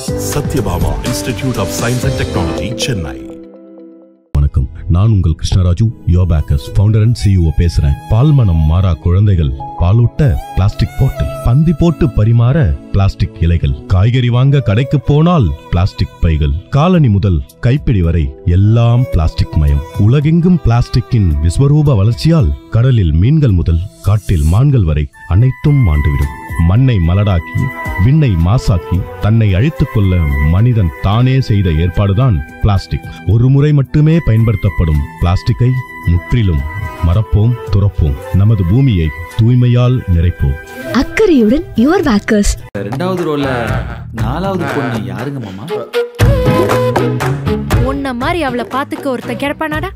Satyabhama Institute of Science and Technology, Chennai. வணக்கம் நான் உங்கள் Krishnaraju YoPackers founder and CEO பேசுறேன் பால் மனம் மாறா குழந்தைகள் பாலூட்ட பிளாஸ்டிக் பாட்டில் பந்தி போட்டு பரிமாற பிளாஸ்டிக் இலைகள் காய்கறி வாங்க கடைக்கு போனால் பிளாஸ்டிக் பைகள் காலனி முதல் கைப்பிடி வரை எல்லாம் பிளாஸ்டிக் மயம் உலகெங்கும் பிளாஸ்டிக்கின் விஸ்வரூப வளர்ச்சியால் கடலில் மீன்கள் முதல் காட்டில் மான்கள் வரை அனைத்தும் மாண்டுவிடும் மண்ணை மலடாக்கி விண்ணை மாசாக்கி தன்னை அழித்துக் கொள்ள மனிதன் தானே செய்த ஏற்பாடுதான் பிளாஸ்டிக் ஒரு முறை மட்டுமே பயன்படுத்தப்படும் பிளாஸ்டிக்கை முற்றிலும் மறப்போம் துறப்போம் நமது பூமியை தூய்மையால் நிறைப்போம் அக்கறையுடன் யுவர் பேக்கர்ஸ் ரெண்டாவது ரோல நாலாவது பொண்ணு யாருங்க மாமா உன்ன மாதிரி அவளை பாத்துக்க ஒருத்தன் கிடப்பானாடா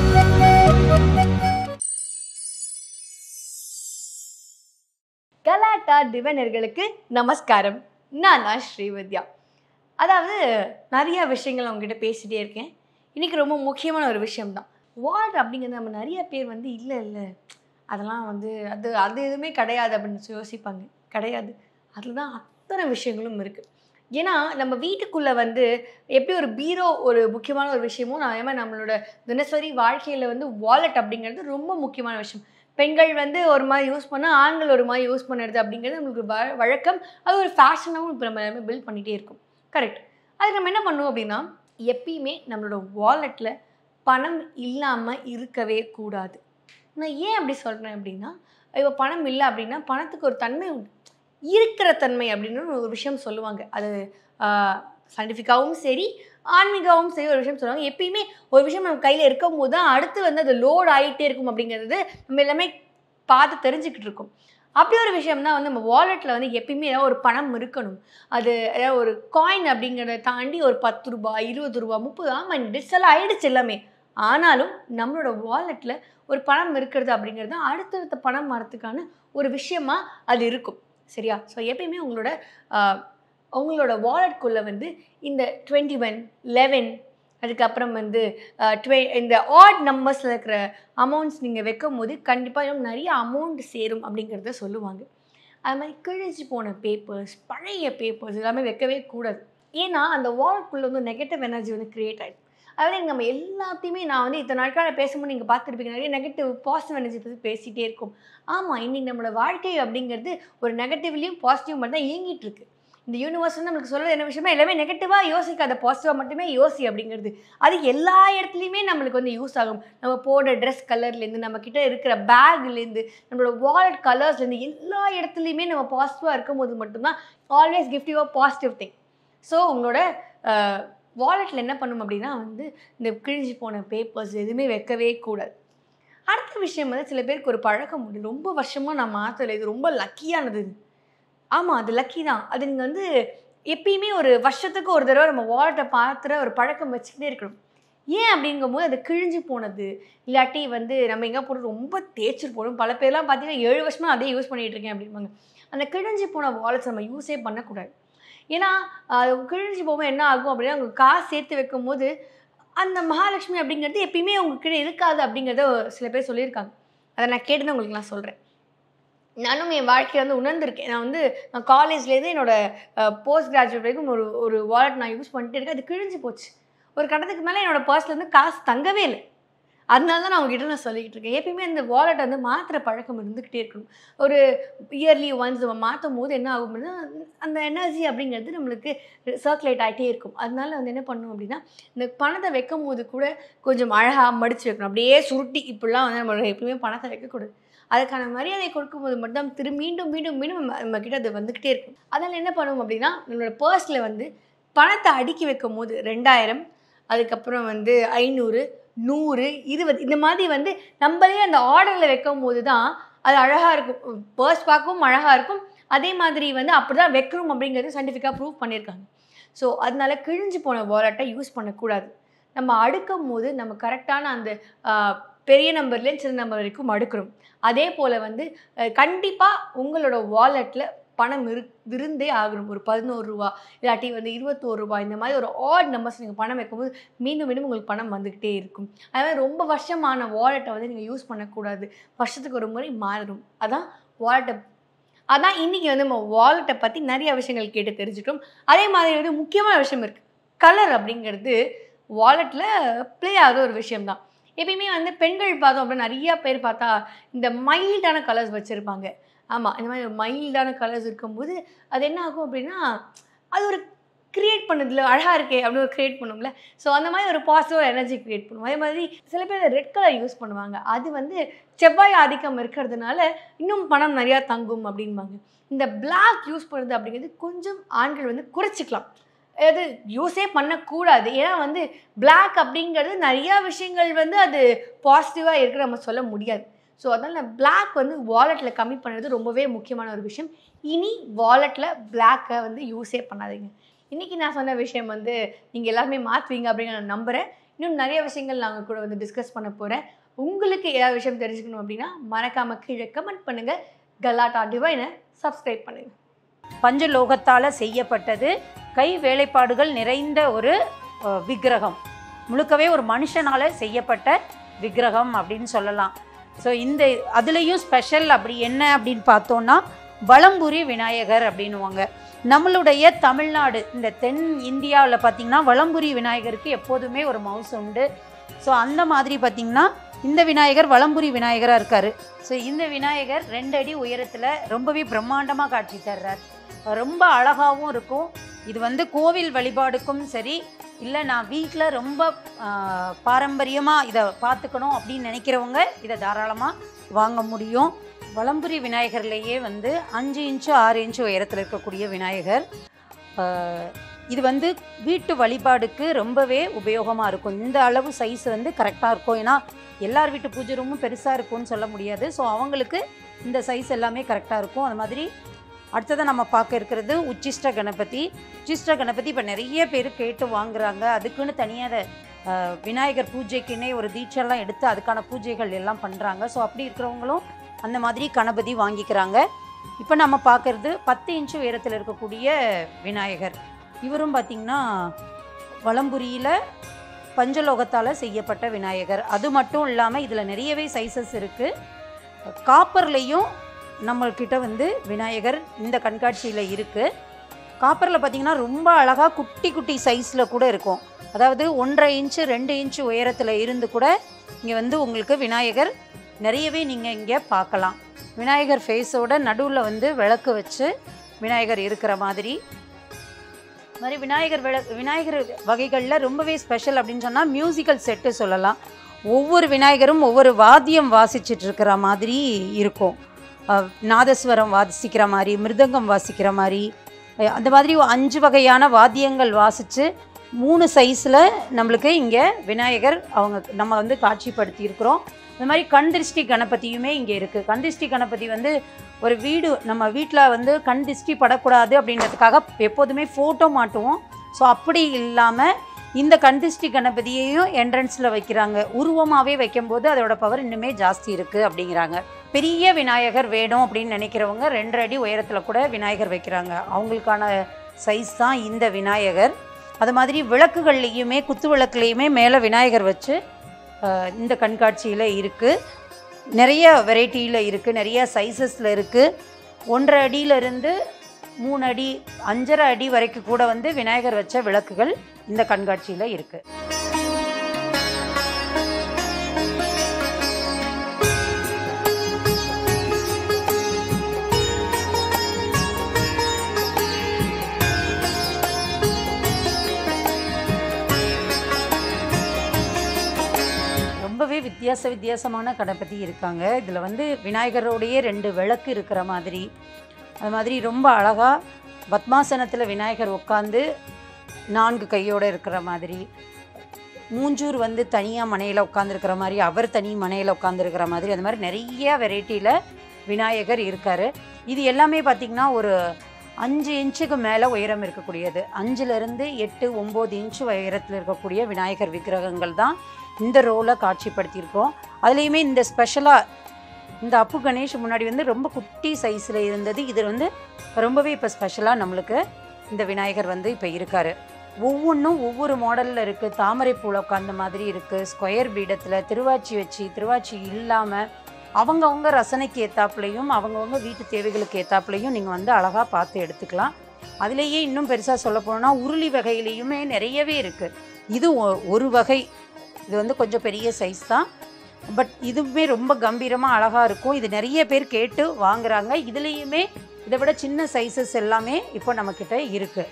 கலாட்டா டிவனர்களுக்கு நமஸ்காரம் நான் தான் ஸ்ரீவித்யா அதாவது நிறைய விஷயங்கள் அவங்ககிட்ட பேசிகிட்டே இருக்கேன் இன்றைக்கி ரொம்ப முக்கியமான ஒரு விஷயம்தான் வால்ட் அப்படிங்கிறது நம்ம நிறைய பேர் வந்து இல்லை இல்லை அதெல்லாம் வந்து அது அது எதுவுமே கிடையாது அப்படின்னு யோசிப்பாங்க கிடையாது அதில் தான் அத்தனை விஷயங்களும் இருக்குது ஏன்னா நம்ம வீட்டுக்குள்ளே வந்து எப்படி ஒரு பீரோ ஒரு முக்கியமான ஒரு விஷயமும் அதே மாதிரி நம்மளோட தினசரி வாழ்க்கையில் வந்து வாலெட் அப்படிங்கிறது ரொம்ப முக்கியமான விஷயம் பெண்கள் வந்து ஒரு மாதிரி யூஸ் பண்ணால் ஆண்கள் ஒரு மாதிரி யூஸ் பண்ணுறது அப்படிங்கிறது நம்மளுக்கு வ வழக்கம் அது ஒரு ஃபேஷனாகவும் இப்போ நம்ம எல்லாமே பில்ட் பண்ணிகிட்டே இருக்கோம் கரெக்ட் அதுக்கு நம்ம என்ன பண்ணுவோம் அப்படின்னா எப்பயுமே நம்மளோட வாலெட்டில் பணம் இல்லாமல் இருக்கவே கூடாது நான் ஏன் அப்படி சொல்கிறேன் அப்படின்னா இப்போ பணம் இல்லை அப்படின்னா பணத்துக்கு ஒரு தன்மை உண்டு இருக்கிற தன்மை அப்படின்னு ஒரு விஷயம் சொல்லுவாங்க அது சயின்டிஃபிக்காகவும் சரி ஆன்மீகாவும் சரி ஒரு விஷயம் சொல்லுவாங்க எப்பயுமே ஒரு விஷயம் நம்ம கையில் இருக்கும் போது தான் அடுத்து வந்து அது லோட் ஆகிட்டே இருக்கும் அப்படிங்கிறது நம்ம எல்லாமே பார்த்து தெரிஞ்சுக்கிட்டு இருக்கோம் அப்படி ஒரு விஷயம் தான் வந்து நம்ம வாலெட்டில் வந்து எப்பயுமே ஏதாவது ஒரு பணம் இருக்கணும் அது ஏதாவது ஒரு காயின் அப்படிங்கிறத தாண்டி ஒரு பத்து ரூபா இருபது ரூபா முப்பது ஆமாம் டிஜிட்டல் ஆகிடுச்சு எல்லாமே ஆனாலும் நம்மளோட வாலெட்டில் ஒரு பணம் இருக்கிறது அப்படிங்கிறது தான் அடுத்தடுத்த பணம் வரத்துக்கான ஒரு விஷயமா அது இருக்கும் சரியா ஸோ எப்பயுமே உங்களோட ஆஹ், உங்களோட வாலெட்குள்ளே வந்து இந்த டுவெண்ட்டி ஒன் லெவன் அதுக்கப்புறம் வந்து டுவெ இந்த ஆட் நம்பர்ஸில் இருக்கிற அமௌண்ட்ஸ் நீங்கள் வைக்கும் போது கண்டிப்பாக இன்னும் நிறைய அமௌண்ட் சேரும் அப்படிங்கிறத சொல்லுவாங்க அது மாதிரி கிழிஞ்சு போன பேப்பர்ஸ் பழைய பேப்பர்ஸ் எல்லாமே வைக்கவே கூடாது ஏன்னா அந்த வாலெட்குள்ளே வந்து நெகட்டிவ் எனர்ஜி வந்து க்ரியேட் ஆகிடும் அதாவது நம்ம எல்லாத்தையுமே நான் வந்து இத்தனை நாட்கள் பேசும்போது நீங்கள் பார்த்துருப்பீங்க நிறைய நெகட்டிவ் பாசிட்டிவ் எனர்ஜி பற்றி பேசிகிட்டே இருக்கோம் ஆமாம் இன்னைக்கு நம்மளோட வாழ்க்கை அப்படிங்கிறது ஒரு நெகட்டிவ்லேயும் பாசிட்டிவ் மட்டும் தான் இயங்கிட்டு இருக்கு இந்த யூனிவர்ஸ் வந்து நம்மளுக்கு சொல்கிறது என்ன விஷயமா எல்லாமே நெகட்டிவாக யோசிக்காத பாசிட்டிவாக மட்டுமே யோசி அப்படிங்கிறது அது எல்லா இடத்துலையுமே நம்மளுக்கு வந்து யூஸ் ஆகும் நம்ம போடுற ட்ரெஸ் கலர்லேருந்து நம்ம கிட்ட இருக்கிற பேக்லேருந்து நம்மளோட வாலெட் கலர்ஸ்லேருந்து எல்லா இடத்துலையுமே நம்ம பாசிட்டிவாக இருக்கும்போது மட்டும்தான் always gift you positive thing so உங்களோட வாலெட்டில் என்ன பண்ணும் அப்படின்னா வந்து இந்த கிழிஞ்சு போன பேப்பர்ஸ் எதுவுமே வைக்கவே கூடாது அடுத்த விஷயம் வந்து சில பேருக்கு ஒரு பழக்கம் உண்டு ரொம்ப வருஷமாக நான் மாற்றலை இது ரொம்ப லக்கியானது இது ஆமாம் அது லக்கி தான் அது நீங்கள் வந்து எப்பயுமே ஒரு வருஷத்துக்கு ஒரு தடவை நம்ம வாலெட்டை பார்த்துற ஒரு பழக்கம் வச்சுக்கிட்டே இருக்கணும் ஏன் அப்படிங்கும்போது அது கிழிஞ்சு போனது இல்லாட்டி வந்து நம்ம எங்கே போட்டு ரொம்ப தேய்ச்சிட்டு போகணும் பல பேர்லாம் பார்த்தீங்கன்னா ஏழு வருஷமாக அதே யூஸ் பண்ணிகிட்டு இருக்கேன் அப்படிம்பாங்க அந்த கிழிஞ்சு போன வாலெட்ஸ் நம்ம யூஸே பண்ணக்கூடாது ஏன்னா அது கிழிஞ்சு போகும்போது என்ன ஆகும் அப்படின்னா அவங்க காசு சேர்த்து வைக்கும் போது அந்த மகாலட்சுமி அப்படிங்கிறது எப்பயுமே உங்ககிட்ட இருக்காது அப்படிங்கிறத சில பேர் சொல்லியிருக்காங்க அதை நான் கேட்டு உங்களுக்கு நான் சொல்கிறேன் நானும் என் வாழ்க்கையை வந்து உணர்ந்திருக்கேன் நான் வந்து நான் காலேஜ்லேருந்து என்னோட போஸ்ட் கிராஜுவேட் வரைக்கும் ஒரு ஒரு வாலெட் நான் யூஸ் பண்ணிட்டு இருக்கேன் அது கிழிஞ்சு போச்சு ஒரு கட்டத்துக்கு மேலே என்னோட பர்ஸ்லேருந்து காசு தங்கவே இல்லை அதனால தான் நான் உங்ககிட்ட நான் சொல்லிக்கிட்டு இருக்கேன் எப்பயுமே அந்த வாலெட் வந்து மாற்றுற பழக்கம் இருந்துக்கிட்டே இருக்கணும் ஒரு இயர்லி ஒன்ஸ் நம்ம மாற்றும் போது என்ன ஆகும் அப்படின்னா அந்த எனர்ஜி அப்படிங்கிறது நம்மளுக்கு சர்க்குலேட் ஆகிட்டே இருக்கும் அதனால வந்து என்ன பண்ணணும் அப்படின்னா இந்த பணத்தை வைக்கும் போது கூட கொஞ்சம் அழகாக மடித்து வைக்கணும் அப்படியே சுருட்டி இப்படிலாம் வந்து நம்ம எப்பயுமே பணத்தை வைக்கக்கூடாது அதுக்கான மரியாதை கொடுக்கும்போது மட்டும் திரு மீண்டும் மீண்டும் மீண்டும் நம்ம நம்ம கிட்ட அது வந்துக்கிட்டே இருக்கும் அதனால் என்ன பண்ணுவோம் அப்படின்னா நம்மளோட பர்ஸில் வந்து பணத்தை அடுக்கி வைக்கும் போது ரெண்டாயிரம் அதுக்கப்புறம் வந்து ஐநூறு நூறு இருபது இந்த மாதிரி வந்து நம்மளே அந்த ஆர்டரில் வைக்கும் போது தான் அது அழகாக இருக்கும் பர்ஸ் பார்க்கவும் அழகாக இருக்கும் அதே மாதிரி வந்து அப்படி தான் வைக்கணும் அப்படிங்கிறது சயின்டிஃபிக்காக ப்ரூவ் பண்ணியிருக்காங்க ஸோ அதனால கிழிஞ்சு போன வாலெட்டை யூஸ் பண்ணக்கூடாது நம்ம அடுக்கும் போது நம்ம கரெக்டான அந்த ஆஹ், பெரிய நம்பர்லேருந்து சின்ன நம்பர் வரைக்கும் அடுக்கிறோம் அதே போல் வந்து கண்டிப்பாக உங்களோட வாலெட்டில் பணம் இரு இருந்தே ஆகணும் ஒரு பதினோரு ரூபா இல்லாட்டி வந்து இருபத்தோரு ரூபா இந்த மாதிரி ஒரு ஆட் நம்பர்ஸ் நீங்கள் பணம் வைக்கும்போது மீண்டும் மீண்டும் உங்களுக்கு பணம் வந்துக்கிட்டே இருக்கும் அது மாதிரி ரொம்ப வருஷமான வாலெட்டை வந்து நீங்கள் யூஸ் பண்ணக்கூடாது வருஷத்துக்கு ஒரு முறை மாறணும் அதான் வாலெட்டை அதான் இன்னைக்கு வந்து நம்ம வாலெட்டை பற்றி நிறைய விஷயங்கள் கேட்டு தெரிஞ்சுட்டோம் அதே மாதிரி வந்து முக்கியமான விஷயம் இருக்குது கலர் அப்படிங்கிறது வாலெட்டில் ப்ளே ஆகிற ஒரு விஷயம்தான் எப்பயுமே வந்து பெண்கள் பார்த்தோம் அப்படின்னா நிறைய பேர் பார்த்தா இந்த மைல்டான கலர்ஸ் வச்சுருப்பாங்க ஆமாம் இந்த மாதிரி மைல்டான கலர்ஸ் இருக்கும்போது அது என்ன ஆகும் அப்படின்னா அது ஒரு க்ரியேட் பண்ணுதுல அழகாக இருக்கே அப்படின்னு ஒரு க்ரியேட் பண்ணும்ல ஸோ அந்த மாதிரி ஒரு பாசிட்டிவ் எனர்ஜி க்ரியேட் பண்ணும் அதே மாதிரி சில பேர் ரெட் கலர் யூஸ் பண்ணுவாங்க அது வந்து செவ்வாய் ஆதிக்கம் இருக்கிறதுனால இன்னும் பணம் நிறையா தங்கும் அப்படின்பாங்க இந்த பிளாக் யூஸ் பண்ணுறது அப்படிங்கிறது கொஞ்சம் ஆண்கள் வந்து குறைச்சிக்கலாம் அது யூஸே பண்ணக்கூடாது ஏன்னா வந்து பிளாக் அப்படிங்கிறது நிறையா விஷயங்கள் வந்து அது பாசிட்டிவாக இருக்கு நம்ம சொல்ல முடியாது ஸோ அதனால் பிளாக் வந்து வாலெட்டில் கம்மி பண்ணுறது ரொம்பவே முக்கியமான ஒரு விஷயம் இனி வாலெட்டில் பிளாக்கை வந்து யூஸே பண்ணாதீங்க இன்றைக்கி நான் சொன்ன விஷயம் வந்து நீங்கள் எல்லாருமே மாற்றுவீங்க அப்படின்னு நான் நம்புகிறேன் இன்னும் நிறைய விஷயங்கள் நாங்கள் கூட வந்து டிஸ்கஸ் பண்ண போகிறேன் உங்களுக்கு ஏதாவது விஷயம் தெரிஞ்சுக்கணும் அப்படின்னா மறக்காமல் கீழே கமெண்ட் பண்ணுங்கள் கலாட்டா டிவைனை சப்ஸ்கிரைப் பண்ணுங்கள் பஞ்சலோகத்தால் செய்யப்பட்டது கை வேலைப்பாடுகள் நிறைந்த ஒரு அஹ், விக்கிரகம் முழுக்கவே ஒரு மனுஷனால் செய்யப்பட்ட விக்கிரகம் அப்படின்னு சொல்லலாம் ஸோ இந்த அதுலேயும் ஸ்பெஷல் அப்படி என்ன அப்படின்னு பார்த்தோன்னா வலம்புரி விநாயகர் அப்படின்னுவாங்க நம்மளுடைய தமிழ்நாடு இந்த தென் இந்தியாவில் பார்த்திங்கன்னா வலம்புரி விநாயகருக்கு எப்போதுமே ஒரு மவுஸ் உண்டு ஸோ அந்த மாதிரி பார்த்திங்கன்னா இந்த விநாயகர் வலம்புரி விநாயகராக இருக்கார் ஸோ இந்த விநாயகர் ரெண்டு அடி உயரத்தில் ரொம்பவே பிரம்மாண்டமாக காட்சி தர்றார் ரொம்ப அழகாகவும் இருக்கும் இது வந்து கோவில் வழிபாடுக்கும் சரி இல்லை நான் வீட்டில் ரொம்ப பாரம்பரியமாக இதை பார்த்துக்கணும் அப்படின்னு நினைக்கிறவங்க இதை தாராளமாக வாங்க முடியும் வலம்புரி விநாயகர்லேயே வந்து அஞ்சு இன்ச்சு ஆறு இன்ச்சு உயரத்தில் இருக்கக்கூடிய விநாயகர் ஆஹ், இது வந்து வீட்டு வழிபாடுக்கு ரொம்பவே உபயோகமாக இருக்கும் இந்த அளவு சைஸ் வந்து கரெக்டாக இருக்கும் ஏன்னா எல்லார் வீட்டு பூஜை ரூமும் பெருசாக இருக்கும்னு சொல்ல முடியாது ஸோ அவங்களுக்கு இந்த சைஸ் எல்லாமே கரெக்டாக இருக்கும் அது மாதிரி அடுத்ததாக நம்ம பார்க்க இருக்கிறது உச்சிஷ்ட கணபதி உச்சிஷ்ட கணபதி இப்போ நிறைய பேர் கேட்டு வாங்குறாங்க அதுக்குன்னு தனியாக அஹ், விநாயகர் பூஜைக்குன்னே ஒரு தீட்செல்லாம் எடுத்து அதுக்கான பூஜைகள் எல்லாம் பண்ணுறாங்க ஸோ அப்படி இருக்கிறவங்களும் அந்த மாதிரி கணபதி வாங்கிக்கிறாங்க இப்போ நம்ம பார்க்கறது பத்து இன்ச்சு உயரத்தில் இருக்கக்கூடிய விநாயகர் இவரும் பார்த்திங்கன்னா வலம்புரியில் பஞ்சலோகத்தால் செய்யப்பட்ட விநாயகர் அது மட்டும் இல்லாமல் இதில் நிறையவே சைஸஸ் இருக்குது காப்பர்லேயும் நம்மள்கிட்ட வந்து விநாயகர் இந்த கண்காட்சியில் இருக்குது காப்பரில் பார்த்தீங்கன்னா ரொம்ப அழகாக குட்டி குட்டி சைஸில் கூட இருக்கும் அதாவது ஒன்றரை இன்ச்சு ரெண்டு இன்ச்சு உயரத்தில் இருந்து கூட இங்கே வந்து உங்களுக்கு விநாயகர் நிறையவே நீங்கள் இங்கே பார்க்கலாம் விநாயகர் ஃபேஸோட நடுவில் வந்து விளக்கு வச்சு விநாயகர் இருக்கிற மாதிரி இது மாதிரி விநாயகர் விள விநாயகர் வகைகளில் ரொம்பவே ஸ்பெஷல் அப்படின்னு சொன்னால் மியூசிக்கல் செட்டு சொல்லலாம் ஒவ்வொரு விநாயகரும் ஒவ்வொரு வாத்தியம் வாசிச்சிட்டு இருக்கிற மாதிரி இருக்கும் அஹ், நாதஸ்வரம் வாசிக்கிற மாதிரி மிருதங்கம் வாசிக்கிற மாதிரி அஹ், அந்த மாதிரி அஞ்சு வகையான வாத்தியங்கள் வாசித்து மூணு சைஸில் நம்மளுக்கு இங்கே விநாயகர் அவங்க நம்ம வந்து காட்சிப்படுத்தி இருக்கிறோம் இந்த மாதிரி கண் திருஷ்டி கணபதியுமே இங்கே இருக்குது கண் திருஷ்டி கணபதி வந்து ஒரு வீடு நம்ம வீட்டில் வந்து கண் திருஷ்டி படக்கூடாது அப்படின்றதுக்காக எப்போதுமே ஃபோட்டோ மாட்டுவோம் ஸோ அப்படி இல்லாமல் இந்த கண் திருஷ்டி கணபதியையும் என்ட்ரன்ஸில் வைக்கிறாங்க உருவமாகவே வைக்கும்போது அதோட பவர் இன்னுமே ஜாஸ்தி இருக்குது அப்படிங்கிறாங்க பெரிய விநாயகர் வேணும் அப்படின்னு நினைக்கிறவங்க ரெண்டரை அடி உயரத்தில் கூட விநாயகர் வைக்கிறாங்க அவங்களுக்கான சைஸ் தான் இந்த விநாயகர் அது மாதிரி விளக்குகள்லேயுமே குத்து விளக்குலேயுமே மேலே விநாயகர் வச்சு அஹ், இந்த கண்காட்சியில் இருக்குது நிறைய வெரைட்டியில் இருக்குது நிறைய சைஸஸில் இருக்குது ஒன்றரை அடியிலிருந்து மூணு அடி அஞ்சரை அடி வரைக்கும் கூட வந்து விநாயகர் வச்ச விளக்குகள் இந்த கண்காட்சியில் இருக்குது ரொம்பவே வித்தியாச வித்தியாசமான கணபதி இருக்காங்க இதில் வந்து விநாயகரோடையே ரெண்டு விளக்கு இருக்கிற மாதிரி அது மாதிரி ரொம்ப அழகாக பத்மாசனத்தில் விநாயகர் உட்காந்து நான்கு கையோடு இருக்கிற மாதிரி மூஞ்சூர் வந்து தனியாக மனையில் உட்காந்துருக்கிற மாதிரி அவர் தனி மனையில் உட்காந்துருக்கிற மாதிரி அந்த மாதிரி நிறைய வெரைட்டியில் விநாயகர் இருக்கார் இது எல்லாமே பார்த்திங்கன்னா ஒரு அஞ்சு இன்ச்சுக்கு மேலே உயரம் இருக்கக்கூடியது அஞ்சுலேருந்து எட்டு ஒம்பது இன்ச்சு உயரத்தில் இருக்கக்கூடிய விநாயகர் விக்கிரகங்கள் தான் இந்த ரோலை காட்சிப்படுத்தியிருக்கோம் அதுலேயுமே இந்த ஸ்பெஷலாக இந்த அப்பு கணேஷ் முன்னாடி வந்து ரொம்ப குட்டி சைஸில் இருந்தது இது வந்து ரொம்பவே இப்போ ஸ்பெஷலாக நம்மளுக்கு இந்த விநாயகர் வந்து இப்போ இருக்கார் ஒவ்வொன்றும் ஒவ்வொரு மாடலில் இருக்குது தாமரை பூவில் உட்காந்த மாதிரி இருக்குது ஸ்கொயர் பீடத்தில் திருவாச்சி வச்சு திருவாச்சி இல்லாமல் அவங்கவுங்க ரசனைக்கு ஏத்தாப்புலையும் அவங்கவுங்க வீட்டு தேவைகளுக்கு ஏத்தாப்புலையும் நீங்கள் வந்து அழகாக பார்த்து எடுத்துக்கலாம் அதுலேயே இன்னும் பெருசாக சொல்ல போனால் உருளி வகையிலையுமே நிறையவே இருக்குது இது ஒ- ஒரு வகை இது வந்து கொஞ்சம் பெரிய சைஸ் தான் பட் இதுவுமே ரொம்ப கம்பீரமாக அழகாக இருக்கும் இது நிறைய பேர் கேட்டு வாங்குறாங்க இதுலேயுமே இதை விட சின்ன சைஸஸ் எல்லாமே இப்போ நம்மக்கிட்ட இருக்குது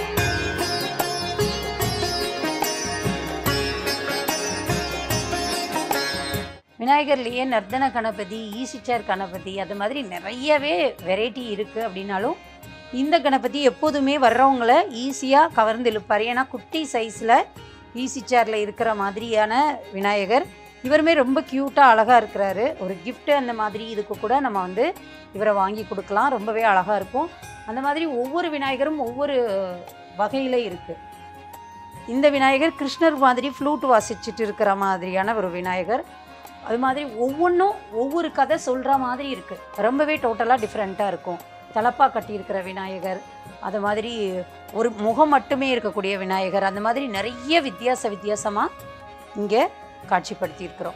விநாயகர்லேயே நர்தன கணபதி ஈசிச்சார் கணபதி அது மாதிரி நிறையவே வெரைட்டி இருக்குது அப்படின்னாலும் இந்த கணபதி எப்போதுமே வர்றவங்கள ஈஸியாக கவர்ந்து இழுப்பார் ஏன்னா குட்டி சைஸில் ஈசி சேரில் இருக்கிற மாதிரியான விநாயகர் இவருமே ரொம்ப க்யூட்டாக அழகாக இருக்கிறாரு ஒரு gift அந்த மாதிரி இதுக்கு கூட நம்ம வந்து இவரை வாங்கி கொடுக்கலாம் ரொம்பவே அழகாக இருக்கும் அந்த மாதிரி ஒவ்வொரு விநாயகரும் ஒவ்வொரு வகையில் இருக்குது இந்த விநாயகர் கிருஷ்ணர் மாதிரி ஃப்ளூட் வாசிச்சுட்டு இருக்கிற மாதிரியான ஒரு விநாயகர் அது மாதிரி ஒவ்வொன்றும் ஒவ்வொரு கதை சொல்கிற மாதிரி இருக்குது ரொம்பவே டோட்டலாக டிஃப்ரெண்ட்டாக இருக்கும் தலப்பா கட்டியிருக்கிற விநாயகர் அது மாதிரி ஒரு முகம் மட்டுமே இருக்கக்கூடிய விநாயகர் அந்த மாதிரி நிறைய வித்தியாச வித்தியாசமாக இங்கே காட்சிப்படுத்தியிருக்கிறோம்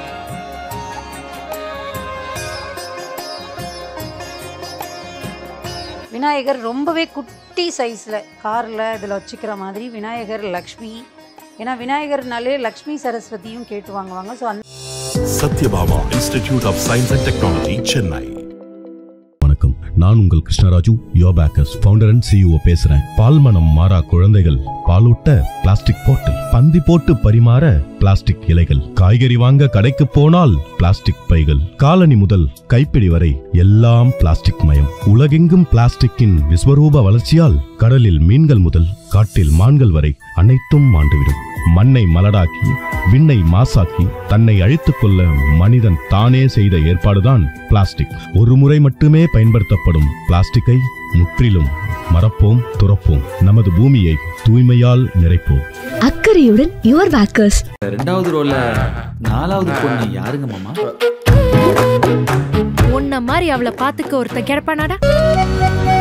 விநாயகர் ரொம்பவே குட்டி சைஸில் காரில் இதில் வச்சுக்கிற மாதிரி விநாயகர் லக்ஷ்மி ஏன்னா விநாயகர்னாலே லக்ஷ்மி சரஸ்வதியும் கேட்டு வாங்குவாங்க ஸோ அந்த Satyabhama Institute of Science and Technology, Chennai. வணக்கம் நான் உங்கள் Krishnaraju YoPackers founder and CEO பேசுறேன் பால் மனம் மாறா குழந்தைகள் பாலூட்ட பிளாஸ்டிக் பாட்டில் பந்தி போட்டு பரிமாற பிளாஸ்டிக் இலைகள் காய்கறி வாங்க கடைக்கு போனால் பிளாஸ்டிக் பைகள் காலனி முதல் கைப்பிடி வரை எல்லாம் பிளாஸ்டிக் மயம் உலகெங்கும் பிளாஸ்டிக்கின் விஸ்வரூப வளர்ச்சியால் கடலில் மீன்கள் முதல் காட்டில் மான்கள் வரை அனைத்தும் மாண்டுவிடும் மண்ணை மலடாக்கி விண்ணை மாசாக்கி தன்னை அழித்துக் கொள்ள மனிதன் தானே செய்த ஏற்பாடுதான் பிளாஸ்டிக் ஒரு முறை மட்டுமே பயன்படுத்தப்படும் பிளாஸ்டிக்கை முற்றிலும் மறப்போம் துறப்போம் நமது பூமியை தூய்மையால் நிறைப்போம் அக்கறையுடன் யுவர் பேக்கர்ஸ் ரெண்டாவது ரோல நாலாவது பொண்ணு யாருங்க மாமா உன்ன மாதிரி அவளை பாத்துக்க ஒருத்தன் கிடப்பானாடா